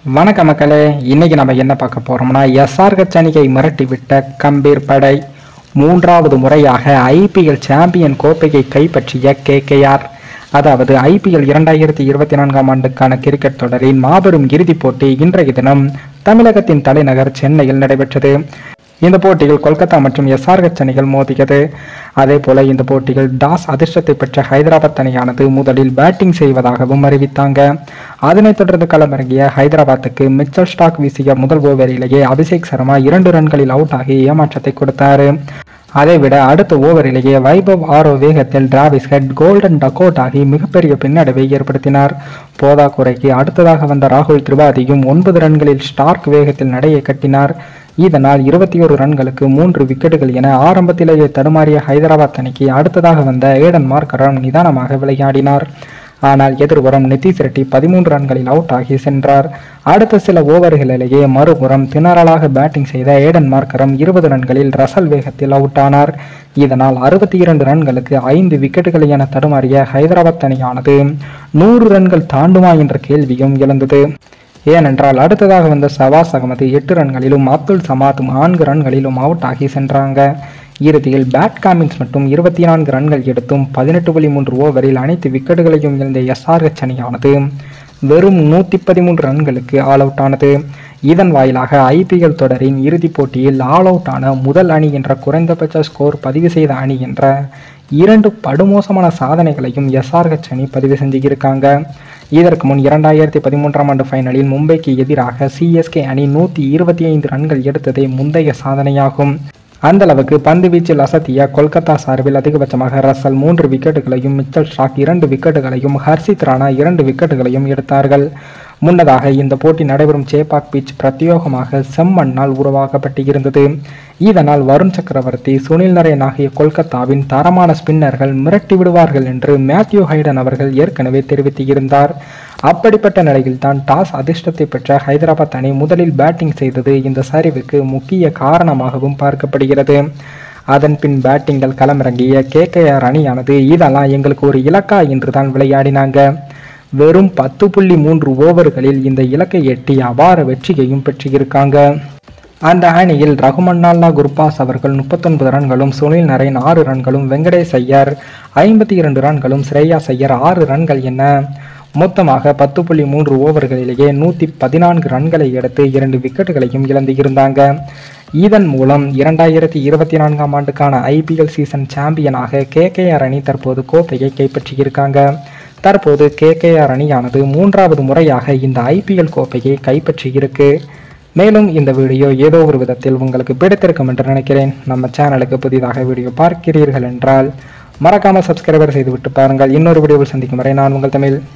வணக்கம் மக்களே இன்னைக்கு நம்ம என்ன பார்க்க போறோம்னா எஸ்ஆர்ஹெச் அணியை மிரட்டி விட்ட கம்பீர் படை மூன்றாவது முறையாக ஐபிஎல் சாம்பியன் கோப்பையை கைப்பற்றிய கேகேஆர் அதாவது ஐபிஎல் இரண்டாயிரத்தி இருபத்தி நான்காம் ஆண்டுக்கான கிரிக்கெட் தொடரின் மாபெரும் இறுதிப் போட்டி இன்றைய தினம் தமிழகத்தின் தலைநகர் சென்னையில் நடைபெற்றது இந்த போட்டியில் கொல்கத்தா மற்றும் எஸ்ஆர்ஹெச் அணிகள் மோதியது அதே போல இந்த போட்டியில் டாஸ் அதிர்ஷ்டத்தை பெற்ற ஹைதராபாத் அணியானது முதலில் பேட்டிங் செய்வதாகவும் அறிவித்தாங்க அதனைத் தொடர்ந்து களமிறங்கிய ஹைதராபாத்துக்கு மிச்சல் ஸ்டாக் வீசிய முதல் ஓவரிலேயே அபிஷேக் சர்மா இரண்டு ரன்களில் அவுட் ஆகி ஏமாற்றத்தை கொடுத்தாரு அதைவிட அடுத்த ஓவரிலேயே வைபவ் ஆரோ வேகத்தில் டிராவிஸ் ஹெட் கோல்டன் டக்கோட் ஆகி மிகப்பெரிய பின்னடைவை ஏற்படுத்தினார் போதாக்குறைக்கு அடுத்ததாக வந்த ராகுல் திரிபாதியும் ஒன்பது ரன்களில் ஸ்டார்க் வேகத்தில் நடையை கட்டினார் இதனால் இருபத்தி ஒரு ரன்களுக்கு மூன்று விக்கெட்டுகள் என ஆரம்பத்திலேயே தடுமாறிய ஹைதராபாத் அணிக்கு அடுத்ததாக வந்த ஏடன் மார்க்கரம் நிதானமாக விளையாடினார் ஆனால் எதிர்புறம் நிதிஷ் ரெட்டி பதிமூன்று ரன்களில் அவுட் ஆகி சென்றார் அடுத்த சில ஓவர்களிலேயே மறுபுறம் திணறலாக பேட்டிங் செய்த ஏடன் மார்க்கரம் இருபது ரன்களில் ரசல் வேகத்தில் அவுட் ஆனார் இதனால் அறுபத்தி இரண்டு ரன்களுக்கு ஐந்து விக்கெட்டுகள் என தடுமாறிய ஹைதராபாத் அணியானது நூறு ரன்கள் தாண்டுமா என்ற கேள்வியும் எழுந்தது ஏனென்றால் அடுத்ததாக வந்த சவாஸ் அகமது எட்டு ரன்களிலும் அப்துல் சமாத் நான்கு ரன்களிலும் அவுட் ஆகி சென்றாங்க இறுதியில் பேட் காமின்ஸ் மட்டும் இருபத்தி நான்கு ரன்கள் எடுத்தும் பதினெட்டு புள்ளி மூன்று ஓவரில் அனைத்து விக்கெட்டுகளையும் இழந்த எஸ்ஆர்ஹெச் அணியானது வெறும் நூற்றி பதிமூன்று ரன்களுக்கு ஆல் அவுட் ஆனது இதன் வாயிலாக ஐபிஎல் தொடரின் இறுதிப் போட்டியில் ஆல் அவுட் ஆன முதல் அணி என்ற குறைந்தபட்ச ஸ்கோர் பதிவு செய்த அணி என்ற இரண்டு படுமோசமான சாதனைகளையும் எஸ்ஆர்ஹெச் அணி பதிவு செஞ்சுக்கிருக்காங்க இதற்கு முன் இரண்டாயிரத்தி பதிமூன்றாம் ஆண்டு ஃபைனலில் மும்பைக்கு எதிராக சிஎஸ்கே அணி நூற்றி இருபத்தி ஐந்து ரன்கள் எடுத்ததே முந்தைய சாதனையாகும் அந்த அளவுக்கு பந்து வீச்சில் அசத்திய கொல்கத்தா சார்பில் அதிகபட்சமாக ரசல் மூன்று விக்கெட்டுகளையும் மிச்சல் ஸ்டாக் இரண்டு விக்கெட்டுகளையும் ஹர்ஷித் ராணா இரண்டு விக்கெட்டுகளையும் எடுத்தார்கள் முன்னதாக இந்த போட்டி நடைபெறும் சேப்பாக் பீச் பிரத்யேகமாக செம்மண்ணால் உருவாக்கப்பட்டு இருந்தது இதனால் வருண் சக்கரவர்த்தி சுனில் நரேன் ஆகிய கொல்கத்தாவின் தரமான ஸ்பின்னர்கள் மிரட்டி விடுவார்கள் என்று மேத்யூ ஹைடன் அவர்கள் ஏற்கனவே தெரிவித்திருந்தார் அப்படிப்பட்ட நிலையில் தான் டாஸ் அதிர்ஷ்டத்தை பெற்ற ஹைதராபாத் அணி முதலில் பேட்டிங் செய்தது இந்த சரிவுக்கு முக்கிய காரணமாகவும் பார்க்கப்படுகிறது அதன் பின் பேட்டிங்கள் களமிறங்கிய கேகேஆர் அணியானது இதெல்லாம் எங்களுக்கு ஒரு இலக்கா என்று தான் விளையாடினாங்க வெறும் பத்து புள்ளி மூன்று ஓவர்களில் இந்த இலக்கை எட்டி அபார வெற்றியையும் பெற்றிருக்காங்க அந்த அணியில் ரகுமன்னால்லா குர்பாஸ் அவர்கள் முப்பத்தொன்பது ரன்களும் சுனில் நரேன் ஆறு ரன்களும் வெங்கடேஷ் ஐயர் ஐம்பத்தி இரண்டு ரன்களும் ஸ்ரேயா ஐயர் ஆறு ரன்கள் என மொத்தமாக பத்து புள்ளி மூன்று ஓவர்களிலேயே நூற்றி பதினான்கு ரன்களை எடுத்து இரண்டு விக்கெட்டுகளையும் இழந்து இருந்தாங்க இதன் மூலம் இரண்டாயிரத்தி இருபத்தி நான்காம் ஆண்டுக்கான ஐபிஎல் சீசன் சாம்பியனாக கேகேஆர் அணி தற்போது கோப்பையை கைப்பற்றியிருக்காங்க தற்போது கேகேஆர் அணியானது மூன்றாவது முறையாக இந்த ஐபிஎல் கோப்பையை கைப்பற்றியிருக்கு மேலும் இந்த வீடியோ ஏதோ ஒரு விதத்தில் உங்களுக்கு பிடித்திருக்கும் என்று நினைக்கிறேன் நம்ம சேனலுக்கு புதிதாக வீடியோ பார்க்கிறீர்கள் என்றால் மறக்காமல் சப்ஸ்கிரைபர் செய்துவிட்டு பாருங்கள் இன்னொரு வீடியோவில் சந்திக்கும் வரை நான் உங்கள் தமிழ்